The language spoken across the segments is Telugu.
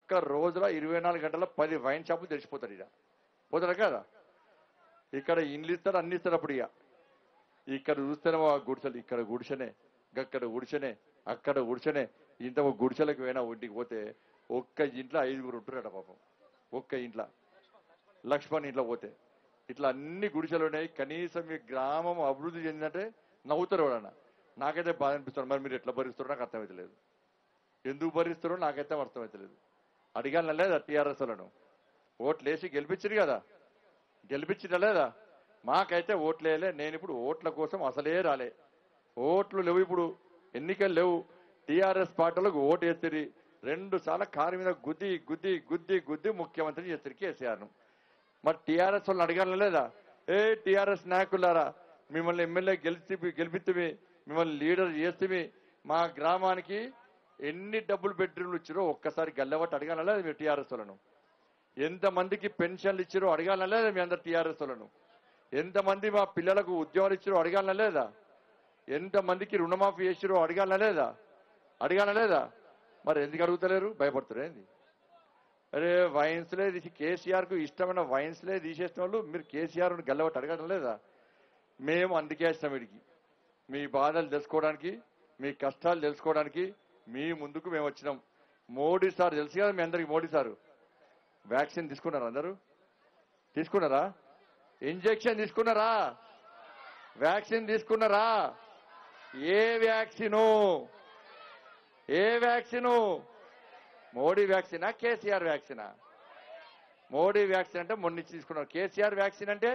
ఒక్క రోజులో ఇరవై నాలుగు గంటల పది వైన్ షాపులు తెరిచిపోతాడు ఇక పోతాడు కదా ఇక్కడ ఇండ్లు ఇస్తారు అన్ని ఇస్తారు అప్పుడు ఇక ఇక్కడ చూస్తేనేమో ఆ గుడిసెలు ఇక్కడ గుడిసెనే గక్కడ గుడిసెనే అక్కడ గుడిసెనే ఇంత ఒక గుడిసెలకు పోయినా ఒంటికి పోతే ఒక్క ఇంట్లో ఐదుగురు ఉంటున్నాడు పాపం ఒక్క ఇంట్లో లక్ష్మణ్ ఇంట్లో పోతే ఇట్లా అన్ని గుడిసెలు ఉన్నాయి కనీసం మీ గ్రామం అభివృద్ధి చెందినట్టే నవ్వుతారు ఎవడన్నా నాకైతే బాధ అనిపిస్తుంది మరి మీరు ఎట్లా భరిస్తారో నాకు అర్థమవుతలేదు ఎందుకు భరిస్తారో నాకైతే అర్థమవుతలేదు అడిగాను లేదా టీఆర్ఎస్ లను ఓట్లు వేసి గెలిపించారు కదా గెలిపించిన లేదా మాకైతే ఓట్లు వేయలే నేను ఇప్పుడు ఓట్ల కోసం అసలే రాలే ఓట్లు లేవు ఇప్పుడు ఎన్నికలు లేవు టీఆర్ఎస్ పార్టీలకు ఓటు వేస్తుంది రెండు సార్లు కారు మీద గుద్ది గుద్ది గుద్ది గుద్ది ముఖ్యమంత్రి చేస్తారు కేసీఆర్ను మరి టీఆర్ఎస్ వాళ్ళని అడగాలి లేదా ఏ టీఆర్ఎస్ నాయకులారా మిమ్మల్ని ఎమ్మెల్యే గెలిచి గెలిపిస్తే మిమ్మల్ని లీడర్ చేస్తే మా గ్రామానికి ఎన్ని డబ్బులు బెడ్రూమ్లు ఇచ్చారో ఒక్కసారి గల్లబట్టి అడగాల లేదా మీరు టీఆర్ఎస్ వాళ్ళను ఎంతమందికి పెన్షన్లు ఇచ్చారో అడగాల లేదా మీ అందరు టీఆర్ఎస్ వాళ్ళను ఎంతమంది మా పిల్లలకు ఉద్యోగాలు ఇచ్చారో అడగాల లేదా ఎంతమందికి రుణమాఫీ చేసిరో అడగాల లేదా అడగాల లేదా మరి ఎందుకు అడుగుతలేరు భయపడుతున్నారు ఏంది అరే వైన్స్లే తీసి కేసీఆర్ కు ఇష్టమైన వైన్స్లే తీసేసిన వాళ్ళు మీరు కేసీఆర్ గల్లబట్టి అడగడం లేదా మేము అందుకే ఇష్టం వీడికి మీ బాధలు తెలుసుకోవడానికి మీ కష్టాలు తెలుసుకోవడానికి మీ ముందుకు మేము వచ్చినాం మోడీ సార్ తెలుసు కదా మీ అందరికి మోడీ సారు వ్యాక్సిన్ తీసుకున్నారా అందరూ తీసుకున్నారా ఇంజెక్షన్ తీసుకున్నారా వ్యాక్సిన్ తీసుకున్నారా ఏ వ్యాక్సిను ఏ వ్యాక్సిను మోడీ వ్యాక్సినా కేసీఆర్ వ్యాక్సినా మోడీ వ్యాక్సిన్ అంటే మొన్న ఇచ్చి తీసుకున్నారు కేసీఆర్ వ్యాక్సిన్ అంటే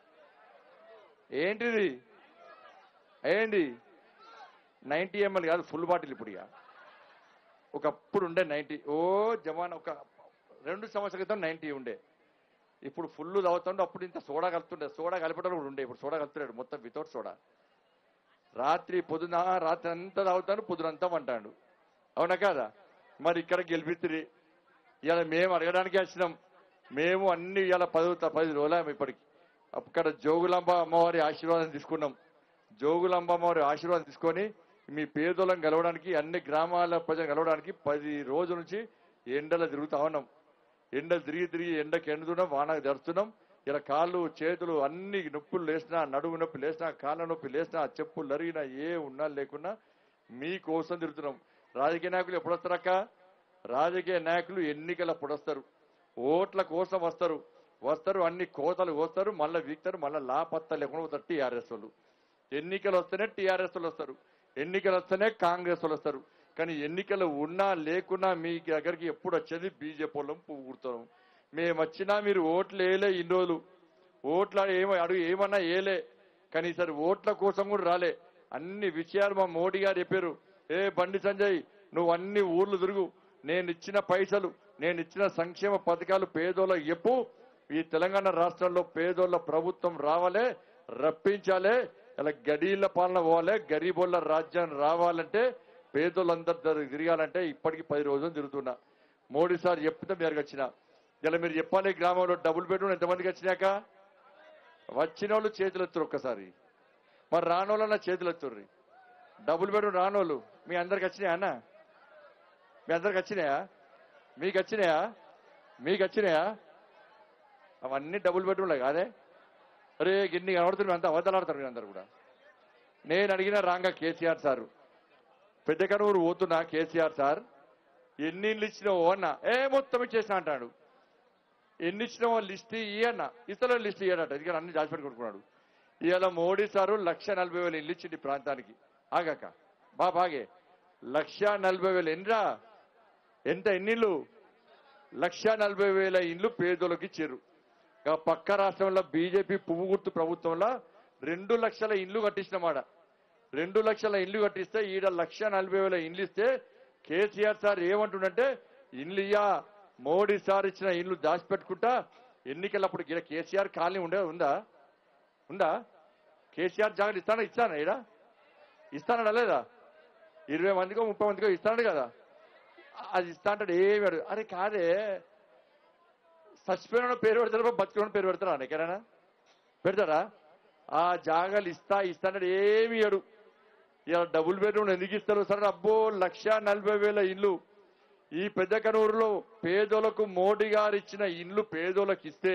ఏంటిది ఏంటి నైన్టీ ఎంఎల్ కాదు ఫుల్ బాటిల్ ఇప్పుడు ఇక ఒకప్పుడు ఉండే నైన్టీ ఓ జమాన్ ఒక రెండు సంవత్సరాల క్రితం నైన్టీ ఉండే ఇప్పుడు ఫుల్ తాగుతుండే అప్పుడు ఇంత సోడా కలుపుతుండే సోడా కలిపేటప్పుడు కూడా ఉండే ఇప్పుడు సోడా కలుపుతున్నాడు మొత్తం వితౌట్ సోడా రాత్రి పొద్దున రాత్రి అంతా తాగుతాను పొద్దునంతా అంటాడు అవునా కాదా మరి ఇక్కడ గెలిపిస్తుంది ఇవాళ మేము అడగడానికి వచ్చినాం మేము అన్ని ఇవాళ పది పది రోజులు ఇప్పటికి అక్కడ జోగులాంబ అమ్మవారి ఆశీర్వాదం తీసుకున్నాం జోగులాంబ అమ్మవారి ఆశీర్వాదం తీసుకొని మీ పేదోళ్ళం గెలవడానికి అన్ని గ్రామాల ప్రజలు గెలవడానికి పది రోజుల నుంచి ఎండలో తిరుగుతా ఉన్నాం ఎండలు తిరిగి తిరిగి ఎండకి ఎండుతున్నాం వానకు దడుస్తున్నాం ఇలా కాళ్ళు చేతులు అన్ని నొప్పులు లేసినా నడుము నొప్పి లేసినా కాళ్ళ నొప్పి లేసినా చెప్పులు లరిగినా ఏ ఉన్నా లేకున్నా మీకోసం తిరుగుతున్నాం రాజకీయ నాయకులు ఎప్పుడు వస్తారక్క రాజకీయ నాయకులు ఎన్నికలప్పుడు వస్తారు ఓట్ల కోసం వస్తారు వస్తారు అన్ని కోతలు వస్తారు మళ్ళీ వీక్తారు మళ్ళీ లాపత్తా లేకుండా పోతారు టీఆర్ఎస్ వాళ్ళు ఎన్నికలు వస్తేనే టీఆర్ఎస్ వాళ్ళు వస్తారు ఎన్నికలు వస్తేనే కాంగ్రెస్ వాళ్ళు వస్తారు కానీ ఎన్నికలు ఉన్నా లేకున్నా మీ దగ్గరికి ఎప్పుడు వచ్చేది బీజేపీ వాళ్ళం పువ్వు కుడతాం మేము వచ్చినా మీరు ఓట్లు వేయలే ఇన్ని రోజులు ఓట్ల ఏమో అడుగు ఏమన్నా వేయలే కానీ ఈసారి ఓట్ల కోసం కూడా రాలే అన్ని విషయాలు మా మోడీ గారు చెప్పారు ఏ బండి సంజయ్ నువ్వు అన్ని ఊర్లు తిరుగు నేను ఇచ్చిన పైసలు నేను ఇచ్చిన సంక్షేమ పథకాలు పేదోళ్ళ చెప్పు ఈ తెలంగాణ రాష్ట్రంలో పేదోళ్ళ ప్రభుత్వం రావాలే రప్పించాలే ఇలా గడీల పాలన పోవాలి గరీబోళ్ళ రాజ్యం రావాలంటే పేదోళ్ళందరి దగ్గర తిరగాలంటే ఇప్పటికి పది రోజులు తిరుగుతున్నా మోడీ సార్ చెప్తే మీరు వచ్చిన ఇలా మీరు చెప్పాలి గ్రామంలో డబుల్ బెడ్రూమ్ ఎంతమందికి వచ్చినాక వచ్చిన వాళ్ళు చేతులు ఎత్తురు ఒక్కసారి మరి రానోళ్ళన్న చేతులు ఎత్తుర్రి డబుల్ బెడ్రూమ్ రానోళ్ళు మీ అందరికి వచ్చినాయా అన్న మీ అందరికి వచ్చినాయా మీకు వచ్చినాయా మీకు వచ్చినాయా అవన్నీ డబుల్ బెడ్రూమ్లే కాదే అరే గిన్ని కనబడుతుంది అంతా అవతలాడతారు మీరు అందరు కూడా నేను అడిగిన రాంగా కేసీఆర్ సారు పెద్ద కనువురు పోతున్నా కేసీఆర్ సార్ ఎన్ని ఇళ్ళు ఇచ్చినావో అన్న ఏ మొత్తం ఇచ్చేసిన అంటాడు ఎన్ని ఇచ్చినావో లిస్ట్ ఇయ్యన్న ఇతరుల లిస్ట్ ఇయ్యడట ఎందుకంటే అన్ని దాచిపెట్టి కొట్టుకున్నాడు ఇవాళ మోడీ సారు లక్ష నలభై వేలు ఇల్లు ఇచ్చింది ఈ ప్రాంతానికి ఆగాక బా బాగే లక్ష నలభై వేలు ఎన్రా ఎంత ఎన్నిళ్ళు లక్ష నలభై వేల ఇండ్లు పేదోళ్ళకి ఇచ్చారు ఇక పక్క రాష్ట్రంలో బీజేపీ పువ్వు గుర్తు ప్రభుత్వంలో రెండు లక్షల ఇండ్లు కట్టించినమాట రెండు లక్షల ఇండ్లు కట్టిస్తే ఈడ లక్ష నలభై వేల ఇండ్లు ఇస్తే కేసీఆర్ సార్ ఏమంటుండంటే ఇండ్లు ఇయ్యా మోడీ సార్ ఇచ్చిన ఇండ్లు దాచిపెట్టుకుంటా ఎన్నికలప్పుడు ఈడ కేసీఆర్ కాలనీ ఉండే ఉందా ఉందా కేసీఆర్ జాగ్రత్త ఇస్తానా ఇస్తానా ఈడ ఇస్తానడా లేదా ఇరవై మందికో ముప్పై మందికో ఇస్తాడు కదా అది ఇస్తా అంటాడు ఏమి అడుగు అరే కాదే చచ్చిపోయిన పేరు పెడతారా బతికిన పేరు పెడతారా ఎక్కడైనా పెడతారా ఆ జాగాలు ఇస్తా ఇస్తా అంటాడు ఏమి అడు ఇలా డబుల్ బెడ్రూమ్ ఎందుకు ఇస్తారు సరే అబ్బో లక్ష నలభై వేల ఇల్లు ఈ పెద్ద కనూరులో పేదోలకు మోడీ గారు ఇచ్చిన ఇండ్లు పేదోలకు ఇస్తే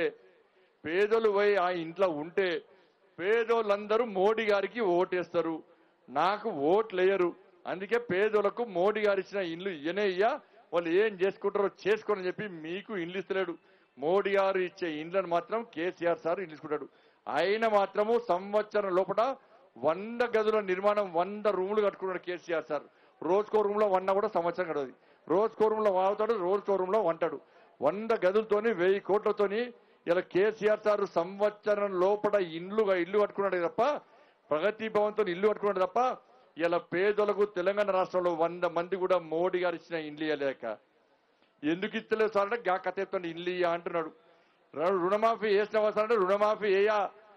పేదలు పోయి ఆ ఇంట్లో ఉంటే పేదోళ్ళందరూ మోడీ గారికి ఓటేస్తారు నాకు ఓట్లేయరు అందుకే పేదోళ్ళకు మోడీ గారు ఇచ్చిన ఇండ్లు ఇయ్యనే ఇయ్య వాళ్ళు ఏం చేసుకుంటారో చేసుకోని చెప్పి మీకు ఇండ్లు ఇస్తలేడు మోడీ గారు ఇచ్చే ఇండ్లను మాత్రం కేసీఆర్ సార్ ఇండ్లు ఇచ్చుకుంటాడు ఆయన మాత్రము సంవత్సరం లోపల వంద గదుల నిర్మాణం వంద రూములు కట్టుకున్నాడు కేసీఆర్ సార్ రోజుకో రూమ్ లో వన్న కూడా సంవత్సరం గడవది రోజుకో రూమ్ లో వాగుతాడు రోజుకో రూమ్ లో వంటాడు వంద గదులతోని వెయ్యి కోట్లతోని ఇలా కేసీఆర్ సార్ సంవత్సరం లోపల ఇండ్లుగా ఇల్లు కట్టుకున్నాడు తప్ప ప్రగతి భవన్తో ఇల్లు కట్టుకున్నాడు తప్ప ఇలా పేదలకు తెలంగాణ రాష్ట్రంలో వంద మంది కూడా మోడీ గారు ఇచ్చిన ఇండ్లు ఇవ్వలేక ఎందుకు ఇస్తలేదు సార్ అంటే గా కథ ఎత్తండి ఇల్లు ఇయ్య అంటున్నాడు రు- రుణమాఫీ వేసిన సార్ అంటే రుణమాఫీ వేయ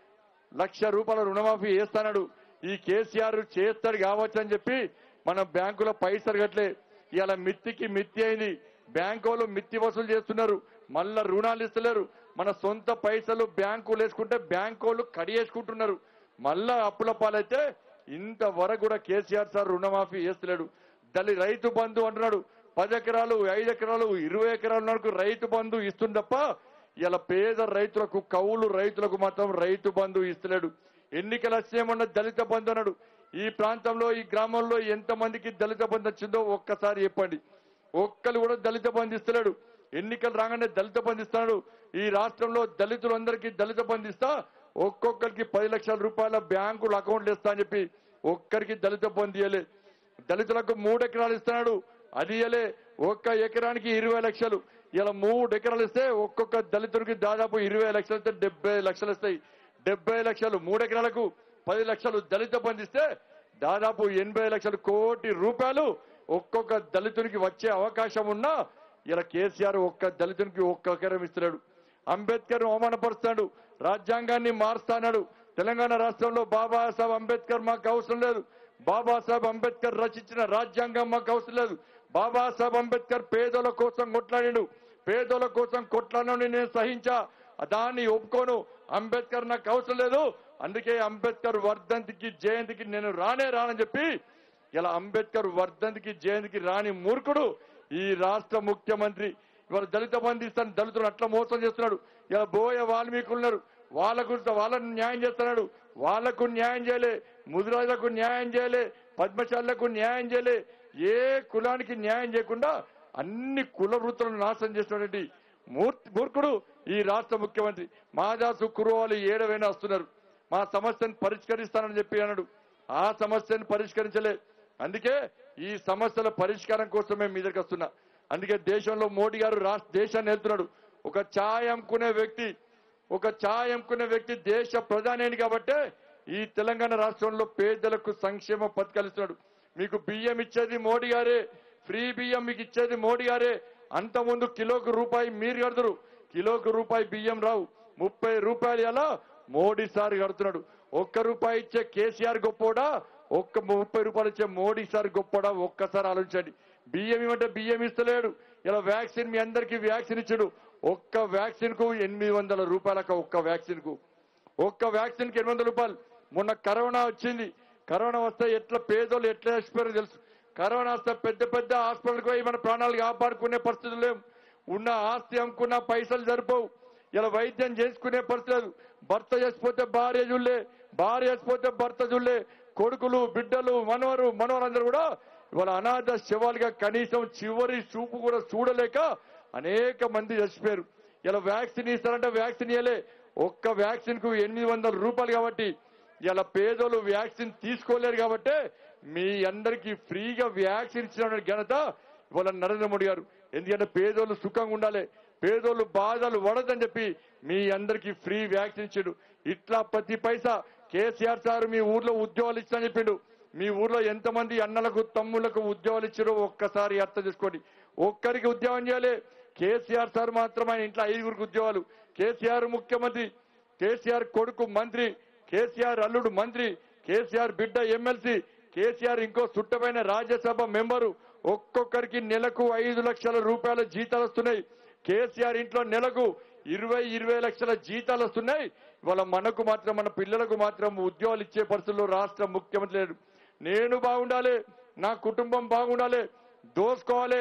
లక్ష రూపాయల రుణమాఫీ వేస్తాడు ఈ కేసీఆర్ చేస్తాడు కావచ్చు అని చెప్పి మన బ్యాంకులో పైసలు కట్టలే ఇలా మిత్తికి మిత్తి అయింది బ్యాంకు వాళ్ళు మిత్తి వసూలు చేస్తున్నారు మళ్ళా రుణాలు ఇస్తలేరు మన సొంత పైసలు బ్యాంకులు వేసుకుంటే బ్యాంకు వాళ్ళు కడియేసుకుంటున్నారు మళ్ళా అప్పుల పాలైతే ఇంతవరకు కూడా కేసీఆర్ సార్ రుణమాఫీ చేస్తలేడు దళి రైతు బంధు అంటున్నాడు పది ఎకరాలు ఐదు ఎకరాలు ఇరవై ఎకరాల వరకు రైతు బంధు ఇస్తుంది తప్ప ఇలా పేద రైతులకు కౌలు రైతులకు మాత్రం రైతు బంధు ఇస్తలేడు ఎన్నికలు వచ్చేమన్న దళిత బంధు అన్నాడు ఈ ప్రాంతంలో ఈ గ్రామంలో ఎంత మందికి దళిత బంధు వచ్చిందో ఒక్కసారి చెప్పండి ఒక్కరు కూడా దళిత బంధు ఇస్తలేడు ఎన్నికలు రాగానే దళిత బంధు ఇస్తున్నాడు ఈ రాష్ట్రంలో దళితులందరికీ దళిత బంధు ఇస్తా ఒక్కొక్కరికి పది లక్షల రూపాయల బ్యాంకులు అకౌంట్లు ఇస్తా అని చెప్పి ఒక్కరికి దళిత బంధు ఇయ్యలే దళితులకు మూడు ఎకరాలు ఇస్తున్నాడు అది ఇయ్యలే ఒక్క ఎకరానికి ఇరవై లక్షలు ఇలా మూడు ఎకరాలు ఇస్తే ఒక్కొక్క దళితుడికి దాదాపు ఇరవై లక్షలు ఇస్తే డెబ్బై లక్షలు వస్తాయి డెబ్బై లక్షలు మూడు ఎకరాలకు పది లక్షలు దళిత బంధిస్తే దాదాపు ఎనభై లక్షల కోటి రూపాయలు ఒక్కొక్క దళితునికి వచ్చే అవకాశం ఉన్నా ఇలా కేసీఆర్ ఒక్క దళితునికి ఒక్క ఎకరం ఇస్తున్నాడు అంబేద్కర్ అవమానపరుస్తాడు రాజ్యాంగాన్ని మారుస్తాడు తెలంగాణ రాష్ట్రంలో బాబాసాహెబ్ అంబేద్కర్ మాకు అవసరం లేదు బాబాసాహెబ్ అంబేద్కర్ రచించిన రాజ్యాంగం మాకు అవసరం లేదు బాబాసాహెబ్ అంబేద్కర్ పేదల కోసం కొట్లాడాడు పేదల కోసం కొట్లాడని నేను సహించా దాన్ని ఒప్పుకోను అంబేద్కర్ నాకు అవసరం లేదు అందుకే అంబేద్కర్ వర్ధంతికి జయంతికి నేను రానే రానని చెప్పి ఇలా అంబేద్కర్ వర్ధంతికి జయంతికి రాని మూర్ఖుడు ఈ రాష్ట్ర ముఖ్యమంత్రి ఇవాళ దళిత బంధిస్తాను దళితులు అట్లా మోసం చేస్తున్నాడు ఇలా బోయ వాల్మీకులు ఉన్నారు వాళ్ళకు వాళ్ళకు న్యాయం చేస్తున్నాడు వాళ్లకు న్యాయం చేయలే ముదిరాజులకు న్యాయం చేయలే పద్మశాలకు న్యాయం చేయలే ఏ కులానికి న్యాయం చేయకుండా అన్ని కుల వృత్తులను నాశనం చేసినటువంటి మూర్తి మూర్ఖుడు ఈ రాష్ట్ర ముఖ్యమంత్రి మాదాసు కురువాలు ఏడవైనా వస్తున్నారు మా సమస్యను పరిష్కరిస్తానని చెప్పి అన్నాడు ఆ సమస్యను పరిష్కరించలే అందుకే ఈ సమస్యల పరిష్కారం కోసమే మీ దగ్గరికి వస్తున్నా అందుకే దేశంలో మోడీ గారు రాష్ట్ర దేశాన్ని వెళ్తున్నాడు ఒక ఛాయ్ అమ్ముకునే వ్యక్తి ఒక ఛాయ్ అమ్ముకునే వ్యక్తి దేశ ప్రధాని కాబట్టే ఈ తెలంగాణ రాష్ట్రంలో పేదలకు సంక్షేమ పథకాలు ఇస్తున్నాడు మీకు బియ్యం ఇచ్చేది మోడీ గారే ఫ్రీ బియ్యం మీకు ఇచ్చేది మోడీ గారే అంత ముందు కిలోకు రూపాయి మీరు కడుతురు కిలోకు రూపాయి బియ్యం రావు ముప్పై రూపాయలు ఎలా మోడీ సార్ కడుతున్నాడు ఒక్క రూపాయి ఇచ్చే కేసీఆర్ గొప్పోడా ఒక్క ముప్పై రూపాయలు ఇచ్చే మోడీ సార్ గొప్పోడా ఒక్కసారి ఆలోచించండి బియ్యం ఇవ్వమంటే బియ్యం ఇస్తలేడు ఇలా వ్యాక్సిన్ మీ అందరికీ వ్యాక్సిన్ ఇచ్చాడు ఒక్క వ్యాక్సిన్ కు ఎనిమిది వందల రూపాయలక ఒక్క వ్యాక్సిన్ కు ఒక్క వ్యాక్సిన్ కి ఎనిమిది వందల రూపాయలు మొన్న కరోనా వచ్చింది కరోనా వస్తే ఎట్లా పేదోళ్ళు ఎట్లా చచ్చిపోయారో తెలుసు కరోనా వస్తే పెద్ద పెద్ద హాస్పిటల్కి పోయి మన ప్రాణాలు కాపాడుకునే పరిస్థితులు లేవు ఉన్న ఆస్తి అమ్ముకున్న పైసలు సరిపోవు ఇలా వైద్యం చేసుకునే పరిస్థితి లేదు భర్త చచ్చిపోతే భార్య చూడలే భార్య చచ్చిపోతే భర్త చూడలే కొడుకులు బిడ్డలు మనవరు మనవరందరూ కూడా ఇవాళ అనాథ శవాలుగా కనీసం చివరి చూపు కూడా చూడలేక అనేక మంది చచ్చిపోయారు ఇలా వ్యాక్సిన్ ఇస్తారంటే వ్యాక్సిన్ ఇవ్వలే ఒక్క వ్యాక్సిన్ కు ఎనిమిది వందల రూపాయలు కాబట్టి ఇలా పేదోళ్ళు వ్యాక్సిన్ తీసుకోలేరు కాబట్టి మీ అందరికీ ఫ్రీగా వ్యాక్సిన్ ఇచ్చిన ఘనత ఇవాళ నరేంద్ర మోడీ గారు ఎందుకంటే పేదోళ్ళు సుఖంగా ఉండాలి పేదోళ్ళు బాధలు పడదని చెప్పి మీ అందరికీ ఫ్రీ వ్యాక్సిన్ ఇచ్చాడు ఇట్లా ప్రతి పైసా కేసీఆర్ సార్ మీ ఊర్లో ఉద్యోగాలు ఇచ్చని చెప్పిండు మీ ఊర్లో ఎంతమంది అన్నలకు తమ్ముళ్లకు ఉద్యోగాలు ఇచ్చారో ఒక్కసారి అర్థం చేసుకోండి ఒక్కరికి ఉద్యోగం చేయాలి కేసీఆర్ సార్ మాత్రం ఆయన ఇంట్లో ఐదుగురికి ఉద్యోగాలు కేసీఆర్ ముఖ్యమంత్రి కేసీఆర్ కొడుకు మంత్రి కేసీఆర్ అల్లుడు మంత్రి కేసీఆర్ బిడ్డ ఎమ్మెల్సీ కేసీఆర్ ఇంకో సుట్టమైన రాజ్యసభ మెంబరు ఒక్కొక్కరికి నెలకు ఐదు లక్షల రూపాయల జీతాలు వస్తున్నాయి కేసీఆర్ ఇంట్లో నెలకు ఇరవై ఇరవై లక్షల జీతాలు వస్తున్నాయి ఇవాళ మనకు మాత్రం మన పిల్లలకు మాత్రం ఉద్యోగాలు ఇచ్చే పరిస్థితుల్లో రాష్ట్ర ముఖ్యమంత్రి లేడు నేను బాగుండాలి నా కుటుంబం బాగుండాలి దోసుకోవాలి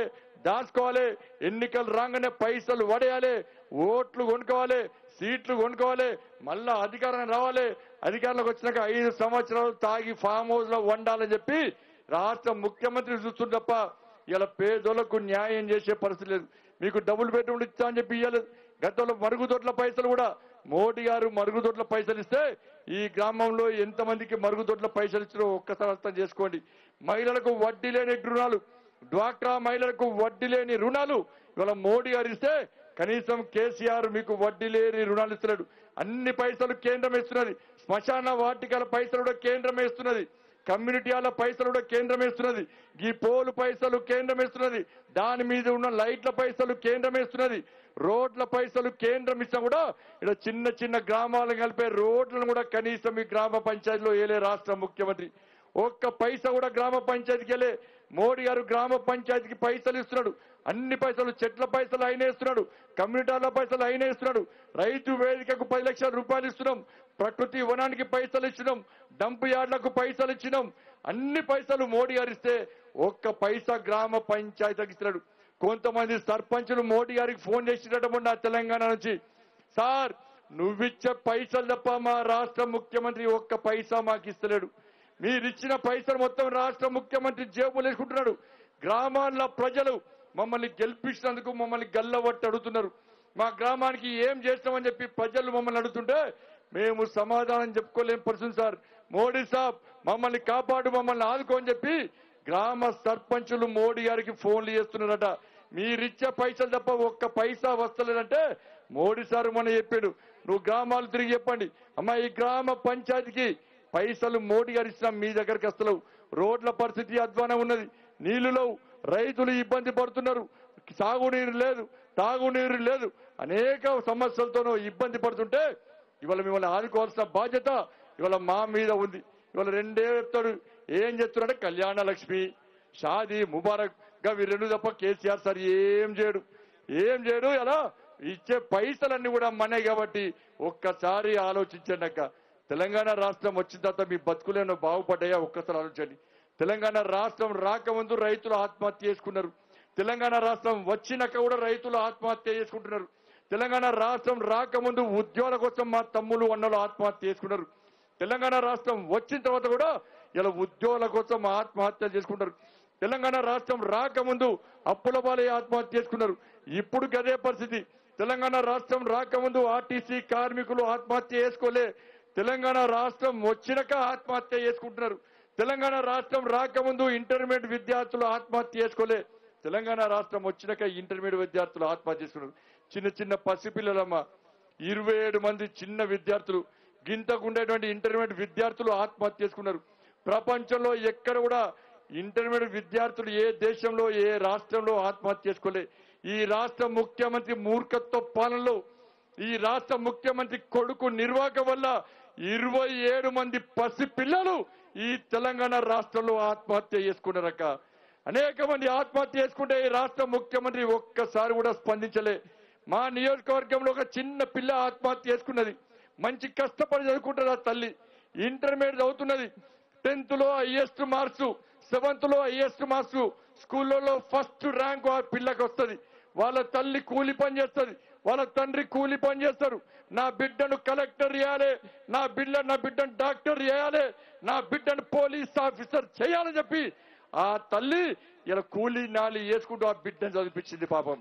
దాచుకోవాలి ఎన్నికలు రాగానే పైసలు వడేయాలి ఓట్లు కొనుక్కోవాలి సీట్లు కొనుక్కోవాలి మళ్ళా అధికారం రావాలి అధికారంలోకి వచ్చినాక ఐదు సంవత్సరాలు తాగి ఫామ్ హౌస్ లో వండాలని చెప్పి రాష్ట్ర ముఖ్యమంత్రి చూస్తుంది తప్ప ఇలా పేదోళ్లకు న్యాయం చేసే పరిస్థితి లేదు మీకు డబుల్ బెడ్రూమ్ ఇస్తా అని చెప్పి ఇవ్వలేదు గతంలో మరుగుదొడ్ల పైసలు కూడా మోడీ గారు మరుగుదొడ్ల పైసలు ఇస్తే ఈ గ్రామంలో ఎంతమందికి మరుగుదొడ్ల పైసలు ఇచ్చారో ఒక్కసారి అర్థం చేసుకోండి మహిళలకు వడ్డీ లేని రుణాలు డ్వాక్రా మహిళలకు వడ్డీ లేని రుణాలు ఇవాళ మోడీ గారు ఇస్తే కనీసం కేసీఆర్ మీకు వడ్డీ లేని రుణాలు ఇస్తున్నాడు అన్ని పైసలు కేంద్రం ఇస్తున్నది శ్మశాన వాటికల పైసలు కూడా కేంద్రం ఇస్తున్నది కమ్యూనిటీ హాల పైసలు కూడా కేంద్రం ఇస్తున్నది ఈ పోలు పైసలు కేంద్రం ఇస్తున్నది దాని మీద ఉన్న లైట్ల పైసలు కేంద్రం ఇస్తున్నది రోడ్ల పైసలు కేంద్రం ఇచ్చినా కూడా ఇక్కడ చిన్న చిన్న గ్రామాలను కలిపే రోడ్లను కూడా కనీసం ఈ గ్రామ పంచాయతీలో ఏలే రాష్ట్ర ముఖ్యమంత్రి ఒక్క పైసా కూడా గ్రామ పంచాయతీకి వెళ్ళే మోడీ గారు గ్రామ పంచాయతీకి పైసలు ఇస్తున్నాడు అన్ని పైసలు చెట్ల పైసలు ఆయన ఇస్తున్నాడు కమ్యూనిటీల పైసలు ఆయన ఇస్తున్నాడు రైతు వేదికకు పది లక్షల రూపాయలు ఇస్తున్నాం ప్రకృతి వనానికి పైసలు ఇచ్చినాం డంప్ యార్డ్లకు పైసలు ఇచ్చినాం అన్ని పైసలు మోడీ గారు ఇస్తే ఒక్క పైసా గ్రామ పంచాయతీకి ఇస్తున్నాడు కొంతమంది సర్పంచులు మోడీ గారికి ఫోన్ చేసినట్టు మొన్న తెలంగాణ నుంచి సార్ నువ్విచ్చే పైసలు తప్ప మా రాష్ట్ర ముఖ్యమంత్రి ఒక్క పైసా మాకు ఇస్తలేడు మీరిచ్చిన పైసలు మొత్తం రాష్ట్ర ముఖ్యమంత్రి జేబులు వేసుకుంటున్నాడు గ్రామాల ప్రజలు మమ్మల్ని గెలిపించినందుకు మమ్మల్ని గల్లవట్టి అడుగుతున్నారు మా గ్రామానికి ఏం చేస్తామని చెప్పి ప్రజలు మమ్మల్ని అడుగుతుంటే మేము సమాధానం చెప్పుకోలేం పరిస్థితి సార్ మోడీ సాబ్ మమ్మల్ని కాపాడు మమ్మల్ని ఆదుకో అని చెప్పి గ్రామ సర్పంచులు మోడీ గారికి ఫోన్లు చేస్తున్నారట మీరిచ్చే పైసలు తప్ప ఒక్క పైసా వస్తలేదంటే మోడీ సార్ మొన్న చెప్పాడు నువ్వు గ్రామాలు తిరిగి చెప్పండి అమ్మా ఈ గ్రామ పంచాయతీకి పైసలు మోడీ గారు ఇచ్చినా మీ దగ్గరికి వస్తలేవు రోడ్ల పరిస్థితి అధ్వానం ఉన్నది నీళ్లు లేవు రైతులు ఇబ్బంది పడుతున్నారు సాగునీరు లేదు తాగునీరు లేదు అనేక సమస్యలతోనూ ఇబ్బంది పడుతుంటే ఇవాళ మిమ్మల్ని ఆదుకోవాల్సిన బాధ్యత ఇవాళ మా మీద ఉంది ఇవాళ రెండే చెప్తాడు ఏం చెప్తున్నాడంటే కళ్యాణ లక్ష్మి షాదీ ముబారక్ గా వీరు రెండు తప్ప కేసీఆర్ సార్ ఏం చేయడు ఏం చేయడు ఎలా ఇచ్చే పైసలన్నీ కూడా మనే కాబట్టి ఒక్కసారి ఆలోచించండి అక్క తెలంగాణ రాష్ట్రం వచ్చిన తర్వాత మీ బతుకులేనో బాగుపడ్డాయా ఒక్కసారి ఆలోచించండి తెలంగాణ రాష్ట్రం రాకముందు రైతులు ఆత్మహత్య చేసుకున్నారు తెలంగాణ రాష్ట్రం వచ్చినాక కూడా రైతులు ఆత్మహత్య చేసుకుంటున్నారు తెలంగాణ రాష్ట్రం రాకముందు ఉద్యోగాల కోసం మా తమ్ములు అన్నలు ఆత్మహత్య చేసుకున్నారు తెలంగాణ రాష్ట్రం వచ్చిన తర్వాత కూడా ఇలా ఉద్యోగాల కోసం ఆత్మహత్యలు చేసుకుంటారు తెలంగాణ రాష్ట్రం రాకముందు అప్పుల పాలై ఆత్మహత్య చేసుకున్నారు ఇప్పుడు గదే పరిస్థితి తెలంగాణ రాష్ట్రం రాకముందు ఆర్టీసీ కార్మికులు ఆత్మహత్య చేసుకోలే తెలంగాణ రాష్ట్రం వచ్చినాక ఆత్మహత్య చేసుకుంటున్నారు తెలంగాణ రాష్ట్రం రాకముందు ఇంటర్మీడియట్ విద్యార్థులు ఆత్మహత్య చేసుకోలే తెలంగాణ రాష్ట్రం వచ్చినాక ఇంటర్మీడియట్ విద్యార్థులు ఆత్మహత్య చేసుకున్నారు చిన్న చిన్న పసిపిల్లలమ్మ ఇరవై ఏడు మంది చిన్న విద్యార్థులు గింతకు ఉండేటువంటి ఇంటర్మీడియట్ విద్యార్థులు ఆత్మహత్య చేసుకున్నారు ప్రపంచంలో ఎక్కడ కూడా ఇంటర్మీడియట్ విద్యార్థులు ఏ దేశంలో ఏ రాష్ట్రంలో ఆత్మహత్య చేసుకోలే ఈ రాష్ట్ర ముఖ్యమంత్రి మూర్ఖత్వ పాలనలో ఈ రాష్ట్ర ముఖ్యమంత్రి కొడుకు నిర్వాహకం వల్ల ఇరవై ఏడు మంది పసి పిల్లలు ఈ తెలంగాణ రాష్ట్రంలో ఆత్మహత్య చేసుకున్నారక్క అనేక మంది ఆత్మహత్య చేసుకుంటే ఈ రాష్ట్ర ముఖ్యమంత్రి ఒక్కసారి కూడా స్పందించలే మా నియోజకవర్గంలో ఒక చిన్న పిల్ల ఆత్మహత్య చేసుకున్నది మంచి కష్టపడి చదువుకుంటుంది ఆ తల్లి ఇంటర్మీడియట్ చదువుతున్నది టెన్త్ లో హైయెస్ట్ మార్క్స్ సెవెంత్ లో హైయెస్ట్ మార్క్స్ స్కూళ్ళలో ఫస్ట్ ర్యాంక్ ఆ పిల్లకి వస్తుంది వాళ్ళ తల్లి కూలి పని చేస్తుంది వాళ్ళ తండ్రి కూలి పని చేస్తారు నా బిడ్డను కలెక్టర్ చేయాలి నా బిడ్డ నా బిడ్డను డాక్టర్ చేయాలి నా బిడ్డను పోలీస్ ఆఫీసర్ చేయాలని చెప్పి ఆ తల్లి ఇలా కూలి నాలి వేసుకుంటూ ఆ బిడ్డను చదివించింది పాపం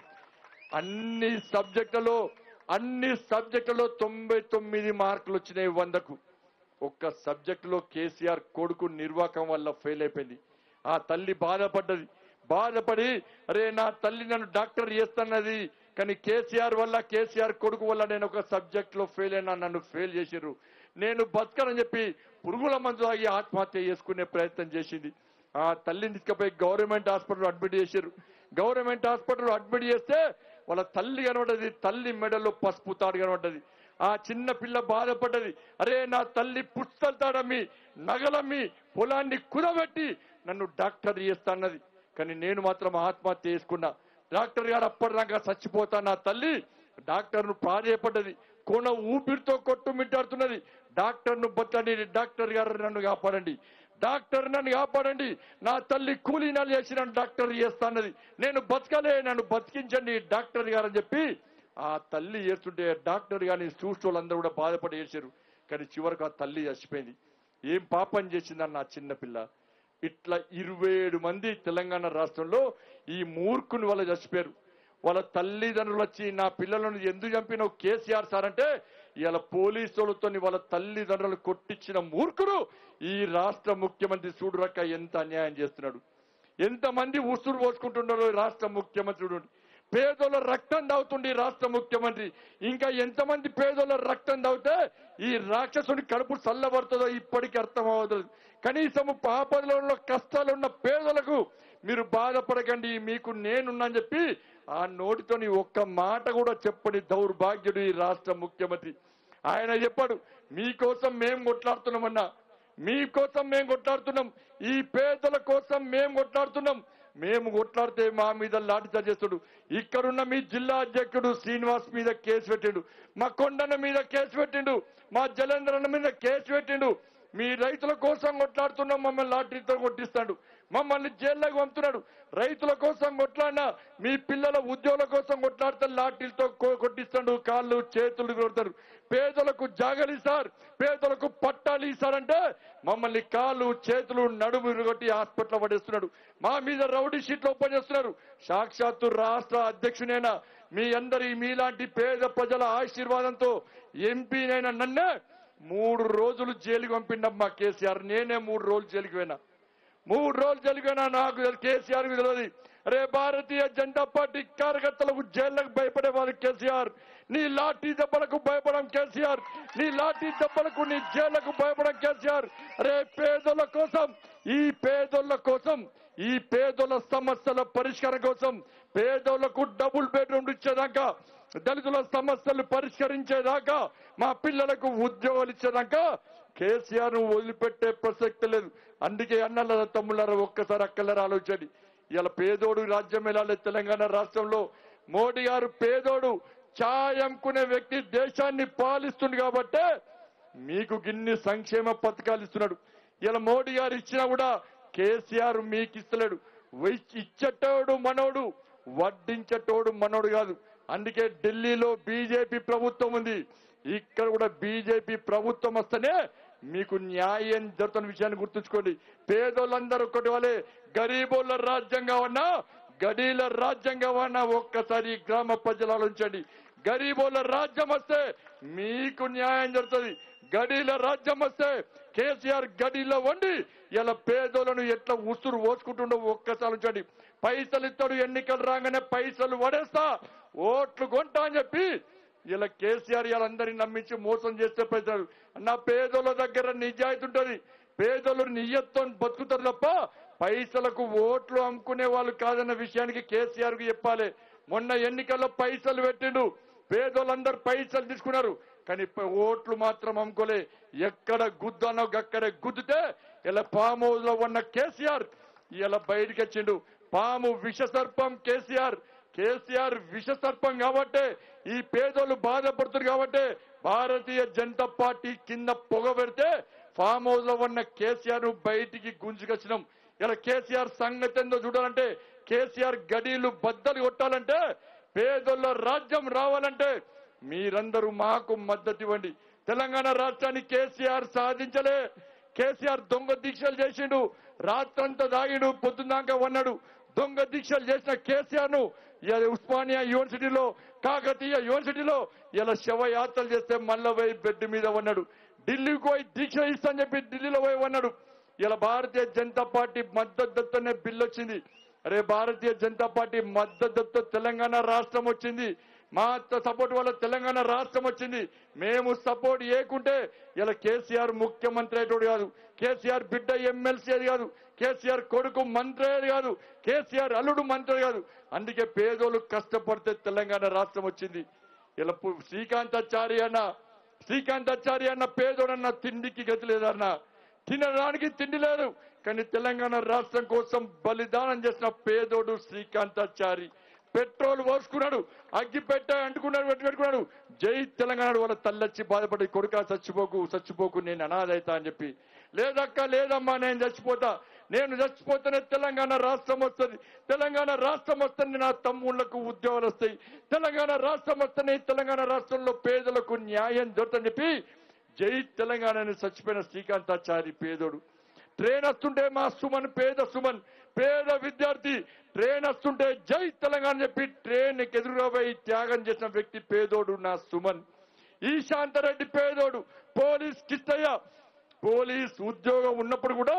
అన్ని సబ్జెక్టులలో అన్ని సబ్జెక్టులలో తొంభై తొమ్మిది మార్కులు వచ్చినాయి వందకు ఒక్క సబ్జెక్టులో కేసీఆర్ కొడుకు నిర్వాహకం వల్ల ఫెయిల్ అయిపోయింది ఆ తల్లి బాధపడ్డది బాధపడి అరే నా తల్లి నన్ను డాక్టర్ చేస్తున్నది కానీ కేసీఆర్ వల్ల కేసీఆర్ కొడుకు వల్ల నేను ఒక సబ్జెక్ట్ లో ఫెయిల్ అయినా నన్ను ఫెయిల్ చేసిర్రు నేను బతకనని చెప్పి పురుగుల మందు తాగి ఆత్మహత్య చేసుకునే ప్రయత్నం చేసింది ఆ తల్లిని తీసుకుపోయి గవర్నమెంట్ హాస్పిటల్ అడ్మిట్ చేశారు గవర్నమెంట్ హాస్పిటల్ అడ్మిట్ చేస్తే వాళ్ళ తల్లి కనబడ్డది తల్లి మెడలో పసుపు తాడు కనబడ్డది ఆ చిన్న పిల్ల బాధపడ్డది అరే నా తల్లి పుస్తలు తాడమ్మి నగలమ్మి పొలాన్ని కుదబెట్టి నన్ను డాక్టర్ చేస్తాన్నది కానీ నేను మాత్రం ఆత్మహత్య చేసుకున్నా డాక్టర్ గారు అప్పటిదాకా చచ్చిపోతా నా తల్లి డాక్టర్ను ప్రాధేయపడ్డది కొన ఊపిరితో కొట్టుమిట్టాడుతున్నది డాక్టర్ను బతని డాక్టర్ గారు నన్ను కాపాడండి డాక్టర్ నన్ను కాపాడండి నా తల్లి కూలీనాలు చేసి నన్ను డాక్టర్ చేస్తానది నేను బతకలే నన్ను బతికించండి డాక్టర్ గారు అని చెప్పి ఆ తల్లి ఏడ్చుంటే డాక్టర్ గారిని చూసిన వాళ్ళందరూ కూడా బాధపడి ఏడ్చారు కానీ చివరికి ఆ తల్లి చచ్చిపోయింది ఏం పాపం చేసిందని నా చిన్న పిల్ల ఇట్లా ఇరవై ఏడు మంది తెలంగాణ రాష్ట్రంలో ఈ మూర్ఖుని వల్ల చచ్చిపోయారు వాళ్ళ తల్లిదండ్రులు వచ్చి నా పిల్లలను ఎందుకు చంపినావు కేసీఆర్ సార్ అంటే ఇలా పోలీసులతో వాళ్ళ తల్లిదండ్రులను కొట్టించిన మూర్ఖుడు ఈ రాష్ట్ర ముఖ్యమంత్రి చూడురక్క ఎంత అన్యాయం చేస్తున్నాడు ఎంతమంది ఉసురు పోసుకుంటున్నారో ఈ రాష్ట్ర ముఖ్యమంత్రి చూడండి పేదోళ్ళ రక్తం దావుతుంది ఈ రాష్ట్ర ముఖ్యమంత్రి ఇంకా ఎంతమంది పేదోళ్ళ రక్తం దాగితే ఈ రాక్షసుని కడుపు చల్లబడుతుందో ఇప్పటికీ అర్థం అవ్వదు కనీసం పాపదలో ఉన్న కష్టాలు ఉన్న పేదలకు మీరు బాధపడకండి మీకు నేనున్నాను చెప్పి ఆ నోటితోని ఒక్క మాట కూడా చెప్పని దౌర్భాగ్యుడు ఈ రాష్ట్ర ముఖ్యమంత్రి ఆయన చెప్పాడు మీకోసం మేం కొట్లాడుతున్నామన్నా మీకోసం మేము కొట్లాడుతున్నాం ఈ పేదల కోసం మేము కొట్లాడుతున్నాం మేము కొట్లాడితే మా మీద లాఠీచార్జ్ చేస్తాడు ఇక్కడున్న మీ జిల్లా అధ్యక్షుడు శ్రీనివాస్ మీద కేసు పెట్టిండు మా కొండన్న మీద కేసు పెట్టిండు మా జలేంద్రన్న మీద కేసు పెట్టిండు మీ రైతుల కోసం కొట్లాడుతున్నాం మమ్మల్ని లాటరీతో కొట్టిస్తాడు మమ్మల్ని జైల్లోకి పంపుతున్నాడు రైతుల కోసం కొట్లాడినా మీ పిల్లల ఉద్యోగుల కోసం కొట్లాడితే లాఠీలతో కొ- కొట్టిస్తాడు కాళ్ళు చేతులు కొడతారు పేదలకు జాగలి సార్ పేదలకు పట్టాలు ఇస్తారంటే మమ్మల్ని కాళ్ళు చేతులు నడుము కొట్టి హాస్పిటల్ పడేస్తున్నాడు మా మీద రౌడీ షీట్లు ఓపెన్ చేస్తున్నారు సాక్షాత్తు రాష్ట్ర అధ్యక్షునైనా మీ అందరి మీలాంటి పేద ప్రజల ఆశీర్వాదంతో ఎంపీనైనా నన్నే మూడు రోజులు జైలుకి పంపిండమ్మా కేసీఆర్ నేనే మూడు రోజులు జైలుకి పోయినా మూడు రోజులు జరిగినా నాకు తెలు- కేసీఆర్ కు తెలియదు రే భారతీయ జనతా పార్టీ కార్యకర్తలకు జైళ్లకు భయపడే వాళ్ళు కేసీఆర్ నీ లాఠీ దెబ్బలకు భయపడం కేసీఆర్ నీ లాఠీ దెబ్బలకు నీ జైళ్లకు భయపడం కేసీఆర్ రే పేదోళ్ళ కోసం ఈ పేదోళ్ళ కోసం ఈ పేదోళ్ళ సమస్యల పరిష్కారం కోసం పేదోళ్లకు డబుల్ బెడ్రూమ్ ఇచ్చేదాకా దళితుల సమస్యలు పరిష్కరించేదాకా మా పిల్లలకు ఉద్యోగాలు ఇచ్చేదాకా కేసీఆర్ ను వదిలిపెట్టే ప్రసక్తి లేదు అందుకే అన్నల తమ్ముళ్ళారా ఒక్కసారి అక్కలరా ఆలోచండి ఇలా పేదోడు రాజ్యం వెళ్ళాలి తెలంగాణ రాష్ట్రంలో మోడీ గారు పేదోడు ఛాయ్ అమ్ముకునే వ్యక్తి దేశాన్ని పాలిస్తుంది కాబట్టే మీకు గిన్ని సంక్షేమ పథకాలు ఇస్తున్నాడు ఇలా మోడీ గారు ఇచ్చినా కూడా కేసీఆర్ మీకు ఇస్తలేడు వై- ఇచ్చేటోడు మనోడు వడ్డించేటోడు మనోడు కాదు అందుకే ఢిల్లీలో బీజేపీ ప్రభుత్వం ఉంది ఇక్కడ కూడా బీజేపీ ప్రభుత్వం వస్తేనే మీకు న్యాయం జరుగుతున్న విషయాన్ని గుర్తుంచుకోండి పేదోళ్ళందరూ ఒకటి వాళ్ళే గరీబోళ్ళ రాజ్యంగా ఉన్నా గడీల రాజ్యంగా ఉన్నా ఒక్కసారి ఈ గ్రామ ప్రజలు ఆలోచించండి గరీబోళ్ళ రాజ్యం వస్తే మీకు న్యాయం జరుగుతుంది గడీల రాజ్యం వస్తే కేసీఆర్ గడిలో వండి ఇలా పేదోళ్ళను ఎట్లా ఉసురు ఓసుకుంటుండో ఒక్కసారి ఉంచండి పైసలు ఇస్తాడు ఎన్నికలు రాగానే పైసలు వడేస్తా ఓట్లు కొంటా అని చెప్పి ఇలా కేసీఆర్ వీళ్ళందరినీ నమ్మించి మోసం చేస్తే పెడతారు నా పేదోళ్ళ దగ్గర నిజాయితీ ఉంటుంది పేదోళ్ళు నియ్యత్తో బతుకుతారు తప్ప పైసలకు ఓట్లు అమ్ముకునే వాళ్ళు కాదన్న విషయానికి కేసీఆర్ కు చెప్పాలి మొన్న ఎన్నికల్లో పైసలు పెట్టిండు పేదోళ్ళందరూ పైసలు తీసుకున్నారు కానీ ప- ఓట్లు మాత్రం అమ్ముకోలే ఎక్కడ గుద్దనో అక్కడే గుద్దితే ఇలా పాము హౌస్ లో ఉన్న కేసీఆర్ ఇలా బయటికి వచ్చిండు పాము విష సర్పం కేసీఆర్ కేసీఆర్ విష సర్పం కాబట్టే ఈ పేదోళ్ళు బాధపడుతున్నారు కాబట్టే భారతీయ జనతా పార్టీ కింద పొగ పెడితే ఫామ్ హౌస్ లో ఉన్న కేసీఆర్ ను బయటికి గుంజుకొచ్చినాం ఇలా కేసీఆర్ సంగతి ఏందో చూడాలంటే కేసీఆర్ గడీలు బద్దలు కొట్టాలంటే పేదోళ్ళ రాజ్యం రావాలంటే మీరందరూ మాకు మద్దతు ఇవ్వండి తెలంగాణ రాష్ట్రాన్ని కేసీఆర్ సాధించలే కేసీఆర్ దొంగ దీక్షలు చేసిండు రాత్రంతా దాగిడు పొద్దున్నాక వన్నాడు దొంగ దీక్షలు చేసిన కేసీఆర్ ను ఇవాళ ఉస్మానియా యూనివర్సిటీలో కాకతీయ యూనివర్సిటీలో ఇలా శవయాత్రలు చేస్తే మళ్ళా పోయి బెడ్ మీద ఉన్నాడు ఢిల్లీకి పోయి దీక్ష ఇస్తానని చెప్పి ఢిల్లీలో పోయి ఉన్నాడు ఇలా భారతీయ జనతా పార్టీ మద్దతుతోనే బిల్లు వచ్చింది అరే భారతీయ జనతా పార్టీ మద్దతుతో తెలంగాణ రాష్ట్రం వచ్చింది మా సపోర్ట్ వల్ల తెలంగాణ రాష్ట్రం వచ్చింది మేము సపోర్ట్ ఏకుంటే ఇలా కేసీఆర్ ముఖ్యమంత్రి అయ్యేటోడు కాదు కేసీఆర్ బిడ్డ ఎమ్మెల్సీ అది కాదు కేసీఆర్ కొడుకు మంత్రి అయ్యేది కాదు కేసీఆర్ అల్లుడు మంత్రి కాదు అందుకే పేదోళ్ళు కష్టపడితే తెలంగాణ రాష్ట్రం వచ్చింది ఇలా పు- శ్రీకాంతాచారి అన్న శ్రీకాంతాచారి అన్న పేదోడన్న తిండికి గతి లేదన్న తినడానికి తిండి లేదు కానీ తెలంగాణ రాష్ట్రం కోసం బలిదానం చేసిన పేదోడు శ్రీకాంతాచారి పెట్రోల్ పోసుకున్నాడు అగ్గి పెట్ట అంటుకున్నాడు పెట్టి పెట్టుకున్నాడు జై తెలంగాణ వాళ్ళ తల్లొచ్చి బాధపడి కొడుక చచ్చిపోకు చచ్చిపోకు నేను అనాథైతా అని చెప్పి లేదక్క లేదమ్మా నేను చచ్చిపోతా నేను చచ్చిపోతేనే తెలంగాణ రాష్ట్రం వస్తుంది తెలంగాణ రాష్ట్రం వస్తుంది నా తమ్ముళ్లకు ఉద్యోగాలు వస్తాయి తెలంగాణ రాష్ట్రం వస్తేనే తెలంగాణ రాష్ట్రంలో పేదలకు న్యాయం దొరుకుతుందని చెప్పి జై తెలంగాణ అని చచ్చిపోయిన శ్రీకాంతాచారి పేదోడు ట్రైన్ వస్తుంటే మా సుమన్ పేద సుమన్ పేద విద్యార్థి ట్రైన్ వస్తుంటే జై తెలంగాణ అని చెప్పి ట్రైన్ ఎదురుగా పోయి త్యాగం చేసిన వ్యక్తి పేదోడు నా సుమన్ ఈశాంతరెడ్డి పేదోడు పోలీస్ కిట్టయ్య పోలీస్ ఉద్యోగం ఉన్నప్పుడు కూడా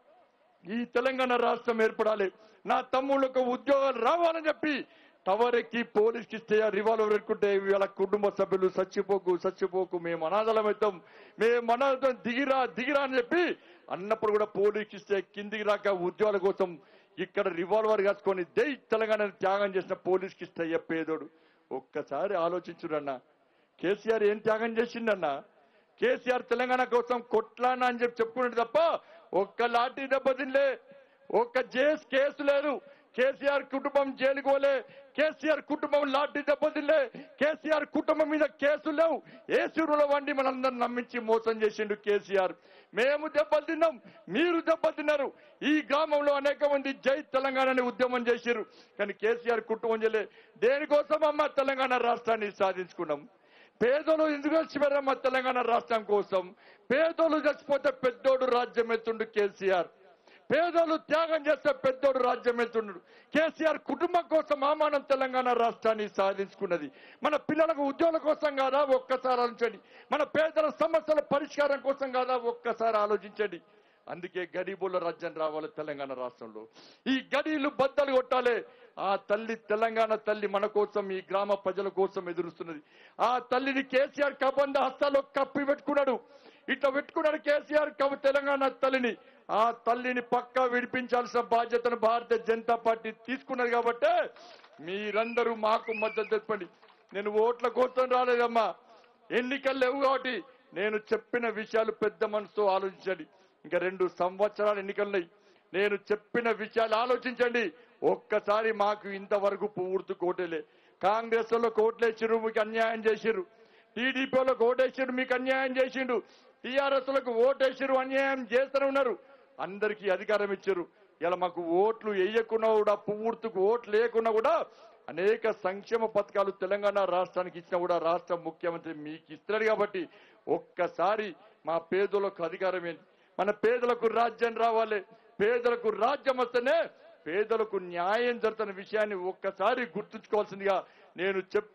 ఈ తెలంగాణ రాష్ట్రం ఏర్పడాలి నా తమ్ముళ్ళకు ఉద్యోగాలు రావాలని చెప్పి టవర్ ఎక్కి పోలీస్కి ఇస్తే రివాల్వర్ పెట్టుకుంటే వీళ్ళ కుటుంబ సభ్యులు చచ్చిపోకు చచ్చిపోకు మేము అనాథలమవుతాం మేము అనాథం దిగిరా దిగిరా అని చెప్పి అన్నప్పుడు కూడా పోలీస్కి ఇస్తే కిందికి రాక ఉద్యోగాల కోసం ఇక్కడ రివాల్వర్ కాసుకొని దై తెలంగాణ త్యాగం చేసిన పోలీస్కి ఇస్తే పేదోడు ఒక్కసారి ఆలోచించురన్నా కేసీఆర్ ఏం త్యాగం చేసిండన్నా కేసీఆర్ తెలంగాణ కోసం కొట్లానా అని చెప్పి చెప్పుకున్నాడు తప్ప ఒక్క లాఠీ దెబ్బ తినలే ఒక్క జేస్ కేసు లేదు కేసీఆర్ కుటుంబం జైలుకు పోలే కేసీఆర్ కుటుంబం లాఠీ దెబ్బ తినలే కేసీఆర్ కుటుంబం మీద కేసులు లేవు ఏసీరుల వండి మనందరం నమ్మించి మోసం చేసిండు కేసీఆర్ మేము దెబ్బలు తిన్నాం మీరు దెబ్బలు తిన్నారు ఈ గ్రామంలో అనేక మంది జై తెలంగాణ అనే ఉద్యమం చేశారు కానీ కేసీఆర్ కుటుంబం చేయలే దేనికోసం అమ్మ తెలంగాణ రాష్ట్రాన్ని సాధించుకున్నాం పేదలు ఎందుకు చచ్చిపోయారు మా తెలంగాణ రాష్ట్రం కోసం పేదలు చచ్చిపోతే పెద్దోడు రాజ్యం ఎత్తుండు కేసీఆర్ పేదలు త్యాగం చేస్తే పెద్దోడు రాజ్యం ఎత్తుండు కేసీఆర్ కుటుంబం కోసం ఆమానం తెలంగాణ రాష్ట్రాన్ని సాధించుకున్నది మన పిల్లలకు ఉద్యోగాల కోసం కాదా ఒక్కసారి ఆలోచించండి మన పేదల సమస్యల పరిష్కారం కోసం కాదా ఒక్కసారి ఆలోచించండి అందుకే గరీబుల రాజ్యం రావాలి తెలంగాణ రాష్ట్రంలో ఈ గడీలు బద్దలు కొట్టాలి ఆ తల్లి తెలంగాణ తల్లి మన కోసం ఈ గ్రామ ప్రజల కోసం ఎదురుస్తున్నది ఆ తల్లిని కేసీఆర్ కబంధ హస్తాల్లో కప్పి పెట్టుకున్నాడు ఇట్లా పెట్టుకున్నాడు కేసీఆర్ కవ తెలంగాణ తల్లిని ఆ తల్లిని పక్కా విడిపించాల్సిన బాధ్యతను భారతీయ జనతా పార్టీ తీసుకున్నది కాబట్టి మీరందరూ మాకు మద్దతు చెప్పండి నేను ఓట్ల కోసం రాలేదమ్మా ఎన్నికలు లేవు కాబట్టి నేను చెప్పిన విషయాలు పెద్ద మనసుతో ఆలోచించండి ఇంకా రెండు సంవత్సరాలు ఎన్నికలున్నాయి నేను చెప్పిన విషయాలు ఆలోచించండి ఒక్కసారి మాకు ఇంతవరకు పూర్తి కోటలే కాంగ్రెస్ లో కోట్లేసిర్రు మీకు అన్యాయం చేసిర్రు టీడీపీలో ఓటేసిర్రు మీకు అన్యాయం చేసిండు టీఆర్ఎస్ లకు ఓటేసిర్రు అన్యాయం చేస్తూనే ఉన్నారు అందరికీ అధికారం ఇచ్చారు ఇలా మాకు ఓట్లు వేయకున్నా కూడా పూర్తికి ఓట్లు లేకున్నా కూడా అనేక సంక్షేమ పథకాలు తెలంగాణ రాష్ట్రానికి ఇచ్చినా కూడా రాష్ట్ర ముఖ్యమంత్రి మీకు ఇస్తున్నారు కాబట్టి ఒక్కసారి మా పేదలకు అధికారం ఏంటి మన పేదలకు రాజ్యం రావాలి పేదలకు రాజ్యం వస్తేనే పేదలకు న్యాయం జరుగుతున్న విషయాన్ని ఒక్కసారి గుర్తుంచుకోవాల్సిందిగా నేను చెప్